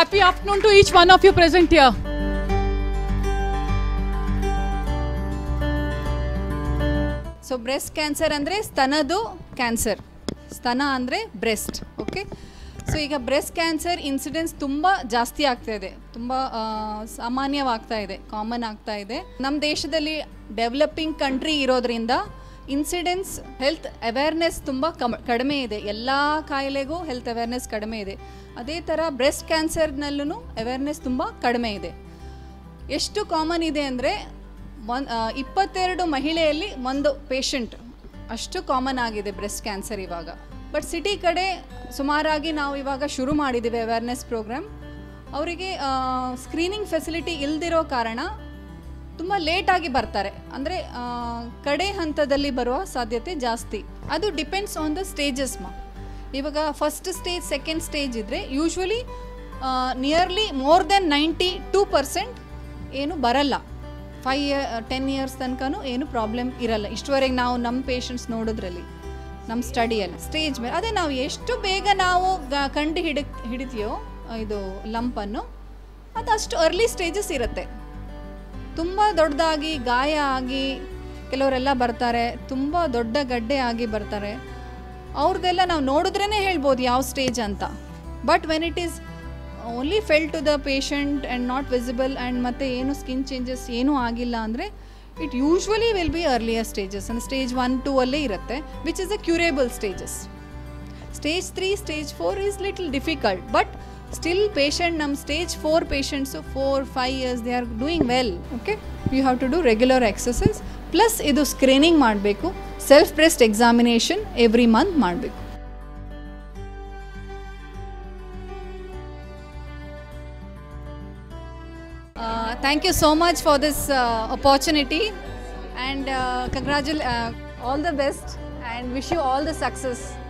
happy afternoon to each one of you present here. So breast cancer ಅಂದರೆ ಸ್ತನದು cancer ಸ್ತನ ಅಂದರೆ breast okay so ಈಗ breast cancer incidence ತುಂಬ ಜಾಸ್ತಿ ಆಗ್ತಾ ಇದೆ ತುಂಬ ಆ, ಸಾಮಾನ್ಯವಾಗ್ತಾ ಇದೆ ಕಾಮನ್ ಆಗ್ತಾ ಇದೆ ನಮ್ಮ ದೇಶದಲ್ಲಿ ಡೆವಲಪಿಂಗ್ ಕಂಟ್ರಿ ಇರೋದ್ರಿಂದ ಇನ್ಸಿಡೆನ್ಸ್ ಹೆಲ್ತ್ ಅವೇರ್ನೆಸ್ ತುಂಬ ಕಮ್ ಕಡಿಮೆ ಇದೆ ಎಲ್ಲ ಕಾಯಿಲೆಗೂ ಹೆಲ್ತ್ ಅವೇರ್ನೆಸ್ ಕಡಿಮೆ ಇದೆ ಅದೇ ಥರ ಬ್ರೆಸ್ಟ್ ಕ್ಯಾನ್ಸರ್ನಲ್ಲೂ ಅವೇರ್ನೆಸ್ ತುಂಬ ಕಡಿಮೆ ಇದೆ ಎಷ್ಟು ಕಾಮನ್ ಇದೆ ಅಂದರೆ ಒನ್ ಇಪ್ಪತ್ತೆರಡು ಮಹಿಳೆಯಲ್ಲಿ ಒಂದು ಪೇಷಂಟ್ ಅಷ್ಟು ಕಾಮನ್ ಆಗಿದೆ ಬ್ರೆಸ್ಟ್ ಕ್ಯಾನ್ಸರ್ ಇವಾಗ ಬಟ್ ಸಿಟಿ ಕಡೆ ಸುಮಾರಾಗಿ ನಾವು ಇವಾಗ ಶುರು ಮಾಡಿದ್ದೀವಿ ಅವೇರ್ನೆಸ್ ಪ್ರೋಗ್ರಾಮ್ ಅವರಿಗೆ ಸ್ಕ್ರೀನಿಂಗ್ ಫೆಸಿಲಿಟಿ ಇಲ್ದಿರೋ ಕಾರಣ ತುಂಬ ಲೇಟಾಗಿ ಬರ್ತಾರೆ ಅಂದರೆ ಕಡೆ ಹಂತದಲ್ಲಿ ಬರುವ ಸಾಧ್ಯತೆ ಜಾಸ್ತಿ ಅದು ಡಿಪೆಂಡ್ಸ್ ಆನ್ ದ ಸ್ಟೇಜಸ್ ಮಾ ಇವಾಗ ಫಸ್ಟ್ ಸ್ಟೇಜ್ ಸೆಕೆಂಡ್ ಸ್ಟೇಜ್ ಇದ್ದರೆ usually nearly more than ninety two percent ಏನು ಬರಲ್ಲ ಫೈವ್ ಇಯರ್ ಟೆನ್ ಇಯರ್ಸ್ ತನಕನೂ ಏನು ಪ್ರಾಬ್ಲಮ್ ಇರಲ್ಲ ಇಷ್ಟುವರೆಗೆ ನಾವು ನಮ್ಮ ಪೇಷಂಟ್ಸ್ ನೋಡೋದ್ರಲ್ಲಿ ನಮ್ಮ ಸ್ಟಡಿಯಲ್ಲಿ ಸ್ಟೇಜ್ ಮೇಲೆ ಅದೇ ನಾವು ಎಷ್ಟು ಬೇಗ ನಾವು ಗ- ಕಂಡು ಹಿಡಿ ಹಿಡಿತೀಯೋ ಇದು ಲಂಪನ್ನು ಅದು ಅಷ್ಟು ಅರ್ಲಿ ಸ್ಟೇಜಸ್ ಇರುತ್ತೆ ತುಂಬ ದೊಡ್ಡದಾಗಿ ಗಾಯ ಆಗಿ ಕೆಲವರೆಲ್ಲ ಬರ್ತಾರೆ ತುಂಬ ದೊಡ್ಡ ಗಡ್ಡೆ ಆಗಿ ಬರ್ತಾರೆ ಅವ್ರದ್ದೆಲ್ಲ ನಾವು ನೋಡಿದ್ರೇ ಹೇಳ್ಬೋದು ಯಾವ ಸ್ಟೇಜ್ ಅಂತ but when it is only felt to the patient and not visible and ಮತ್ತು ಏನು ಸ್ಕಿನ್ ಚೇಂಜಸ್ ಏನೂ ಆಗಿಲ್ಲ ಅಂದರೆ it usually will be earlier stages ಅಂದರೆ ಸ್ಟೇಜ್ ಒನ್ ಟೂ ಅಲ್ಲೇ ಇರುತ್ತೆ which is a curable stages stage three stage four is little difficult but still patient ನಮ್ಮ stage four patients four five years they are doing well okay you have to do regular exercise plus ಇದು screening ಮಾಡಬೇಕು self breast examination every month ಮಾಡಬೇಕು thank you so much for this opportunity and congratulations all the best and wish you all the success